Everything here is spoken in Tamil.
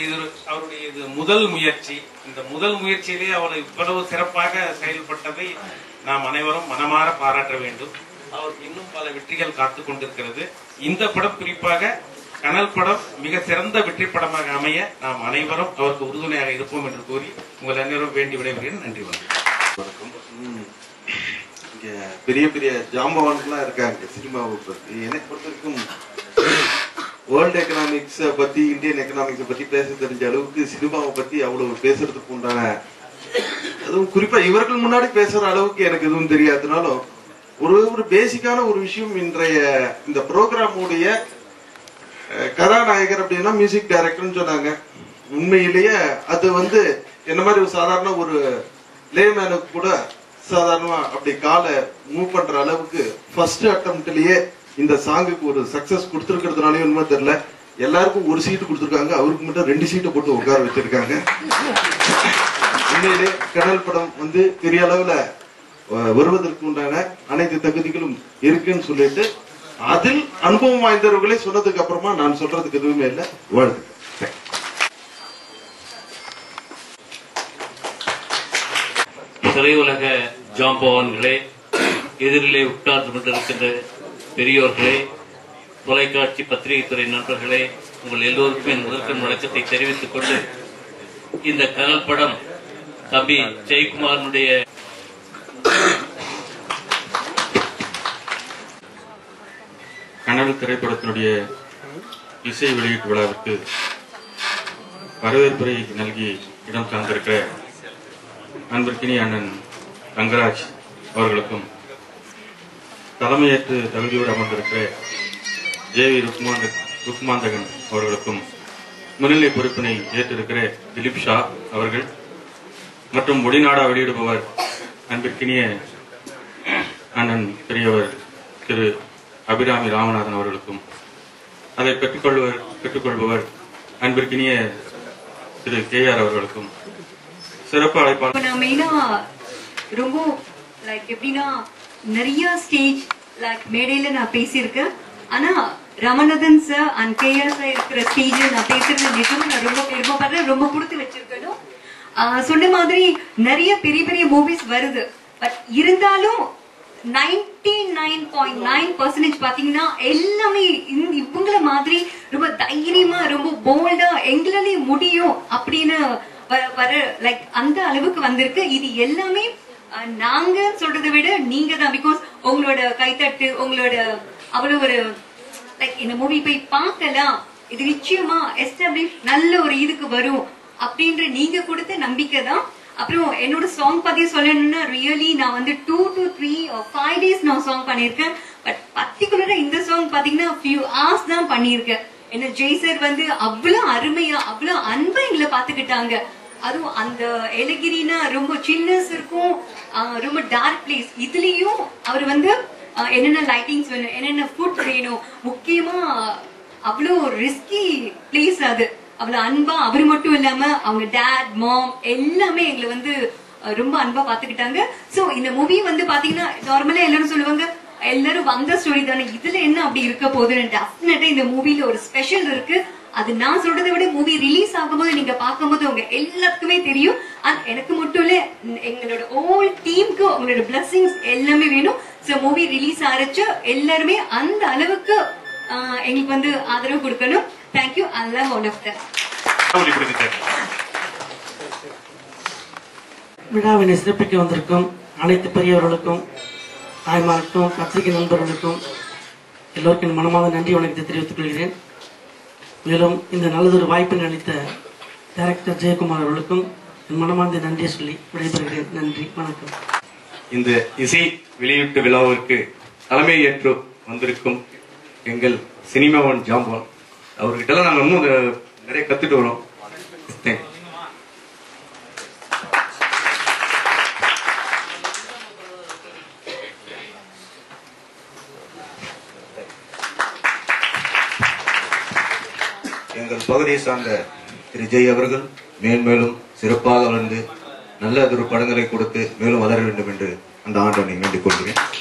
இது அவருடைய இது முதல் முயற்சி இந்த முதல் முயற்சியிலே அவர் இவ்வளவு சிறப்பாக செயல்பட்டதை நாம் அனைவரும் மனமாற பாராட்ட வேண்டும் அவருக்கு இன்னும் பல வெற்றிகள் காத்து கொண்டிருக்கிறது இந்த படம் குறிப்பாக கனல் படம் மிக சிறந்த வெற்றி படமாக அமைய நாம் அனைவரும் அவருக்கு உறுதுணையாக இருப்போம் என்று கூறி உங்கள் அனைவரும் வேண்டி விடைபெறுகிறேன் நன்றி வணக்கம் வணக்கம் ம். இங்க பெரிய பெரிய ஜாம்பவான்கள்லாம் இருக்காங்க சினிமாவை பத்தி எனக்கு பொறுத்த வரைக்கும் வேர்ல்டு எக்கனாமிக்ஸை பத்தி இந்தியன் எக்கனாமிக்ஸை பத்தி பேச தெரிஞ்ச அளவுக்கு சினிமாவை பத்தி அவ்வளவு பேசுறதுக்கு உண்டான அதுவும் குறிப்பா இவர்கள் முன்னாடி பேசுற அளவுக்கு எனக்கு எதுவும் தெரியாதனாலும் ஒரு ஒரு பேசிக்கான ஒரு விஷயம் இன்றைய இந்த ப்ரோக்ராமுடைய அஹ், கதாநாயகர் அப்படின்னா மியூசிக் டைரக்டர்னு சொன்னாங்க உண்மையிலேயே அது வந்து என்ன மாதிரி ஒரு சாதாரண ஒரு லேமேனுக்கு கூட சாதாரணமா அப்படி காலை மூவ் பண்ற அளவுக்கு ஃபர்ஸ்ட் அட்டம்ப்ட்லயே இந்த சாங்குக்கு ஒரு சக்சஸ் கொடுத்துருக்கிறதுனாலே ஒண்ணுமே தெரியல எல்லாருக்கும் ஒரு சீட்டு கொடுத்துருக்காங்க அவருக்கு மட்டும் ரெண்டு சீட்டை போட்டு உட்கார வச்சிருக்காங்க உண்மையிலே கடல் படம் வந்து பெரிய அளவுல அஹ், வருவதற்கு உண்டான அனைத்து தகுதிகளும் இருக்குன்னு சொல்லிட்டு அதில் அனுபவம் வாய்ந்தவர்களே சொன்னதுக்கு அப்புறமா நான் சொல்றதுக்கு எதுவுமே இல்லை வாழ்த்துக்கள் திரையுலக ஜாம்பவான்களே எதிரிலே உட்கார்ந்து கொண்டிருக்கின்ற பெரியோர்களே தொலைக்காட்சி பத்திரிகை துறை நண்பர்களே உங்கள் எல்லோருக்கும் என் முதற்கண் வணக்கத்தை தெரிவித்துக் கொண்டு இந்த கனல் படம் தம்பி ஜெயக்குமாரனுடைய கனவு திரைப்படத்தினுடைய இசை வெளியீட்டு விழாவிற்கு வரவேற்புரை நல்கி இடம் சார்ந்திருக்கிற அன்பிற்கினி அண்ணன் ரங்கராஜ் அவர்களுக்கும் தலைமையேற்று தகுதியோடு அமர்ந்திருக்கிற ஜே வி ருக்மாந்த ருக்மாந்தகன் அவர்களுக்கும் முன்னிலை பொறுப்பினை ஏற்றிருக்கிற திலீப் ஷா அவர்கள் மற்றும் ஒளிநாடா வெளியிடுபவர் அன்பிற்கினிய அண்ணன் பெரியவர் திரு அபிராமி ராமநாதன் அவர்களுக்கும் அதை பெற்றுக்கொள்வர் பெற்றுக்கொள்பவர் அன்பிற்கினிய திரு கே ஆர் அவர்களுக்கும் சிறப்பு அழைப்பாளர் இப்போ நான் மெயினா ரொம்ப லைக் எப்படின்னா நிறைய ஸ்டேஜ் லைக் மேடையில நான் பேசியிருக்கேன் ஆனா Ramanathan sir and KR sir இருக்கிற ஸ்டேஜ்ல நான் பேசுறது நிஜம் நான் ரொம்ப பெருமைப்படுறேன் ரொம்ப கொடுத்து வச்சிருக்கணும் ஆஹ் சொன்ன மாதிரி நிறைய பெரிய பெரிய மூவிஸ் வருது பட் இருந்தாலும் ninety nine point nine percentage பாத்தீங்கன்னா எல்லாமே இந்த- இவங்கள மாதிரி ரொம்ப தைரியமா ரொம்ப போல்டா எங்களாலே முடியும் அப்படின்னு வ- வர லைக் அந்த அளவுக்கு வந்திருக்கு இது எல்லாமே அஹ், நாங்க சொல்றதை விட நீங்க தான் பிகாஸ் உங்களோட கைத்தட்டு உங்களோட அவ்வளவு ஒரு லைக் இந்த மூவி போய் பார்க்கலாம் இது நிச்சயமா எஸ்டாப்ளிஷ் நல்ல ஒரு இதுக்கு வரும் அப்படின்ற நீங்க கொடுத்த நம்பிக்கை தான் அப்புறம் என்னோட சாங் பத்தி சொல்லணும்னா ரியலி நான் வந்து two to three five days நான் சாங் பண்ணியிருக்கேன் பட் பர்டிகுலரா இந்த சாங் பாத்தீங்கன்னா ஃபியூ ஹவர்ஸ் தான் பண்ணியிருக்கேன் என்ன ஜெய் சார் வந்து அவ்வளவு அருமையா அவ்வளவு அன்பா எங்களை பாத்துக்கிட்டாங்க அதுவும் அந்த ஏலகிரினா ரொம்ப சில்னஸ் இருக்கும் ஆஹ் ரொம்ப டார்க் பிளேஸ் இதுலயும் அவர் வந்து ஆஹ் என்னென்ன லைட்டிங்ஸ் வேணும் என்னென்ன ஃபுட் வேணும் முக்கியமா அவ்வளோ ரிஸ்கி பிளேஸ் அது அவ்வளவு அன்பா அவர் மட்டும் இல்லாம அவங்க டேட் மாம் எல்லாமே எங்களை வந்து அஹ், ரொம்ப அன்பா பாத்துக்கிட்டாங்க சோ இந்த மூவி வந்து பாத்தீங்கன்னா நார்மலா எல்லாரும் சொல்லுவாங்க எல்லாரும் வந்த ஸ்டோரி தானே இதுல என்ன அப்படி இருக்க போகுதுன்னு டெஃபினட்டா இந்த மூவில ஒரு ஸ்பெஷல் இருக்கு அது நான் சொல்றதை விட மூவி ரிலீஸ் ஆகும்போது நீங்க பார்க்கும்போது உங்க எல்லாத்துக்குமே தெரியும் And எனக்கு மட்டும் இல்ல ந- எங்களோட ஓல் டீமுக்கு உங்களோட பிளஸிங்ஸ் எல்லாமே வேணும் சோ மூவி ரிலீஸ் ஆரச்சு எல்லாருமே அந்த அளவுக்கு ஆஹ், எங்களுக்கு வந்து ஆதரவு கொடுக்கணும் தேங்க்யூ அல்ல ஒன் ஆஃப் தட் வெளிப்படுத்திட்டார் விழாவினை சிறப்பிக்க வந்திருக்கும் அனைத்து பெரியவர்களுக்கும் தாய்மாருக்கும் பத்திரிகை நண்பர்களுக்கும் எல்லோருக்கும் என் மனமார்ந்த நன்றி வணக்கத்தை தெரிவித்துக் கொள்கிறேன் மேலும் இந்த நல்லதொரு வாய்ப்பினை அளித்த டைரக்டர் ஜெயக்குமார் அவர்களுக்கும் என் மனமார்ந்த நன்றியை சொல்லி விடைபெறுகிறேன் நன்றி வணக்கம் இந்த இசை வெளியீட்டு விழாவிற்கு தலைமை ஏற்று வந்திருக்கும் எங்கள் சினிமாவன் ஜாம்பவான் அவர்கிட்ட நாங்கள் இன்னும் இந்த நிறைய கத்துட்டு வரோம் Thank you. எங்கள் பகுதியை சார்ந்த திரு ஜெய் அவர்கள் மேன்மேலும் சிறப்பாக வளர்ந்து நல்ல ஒரு படங்களை கொடுத்து மேலும் வளர வேண்டும் என்று அந்த ஆண்டவனை வேண்டிக் கொள்கிறேன்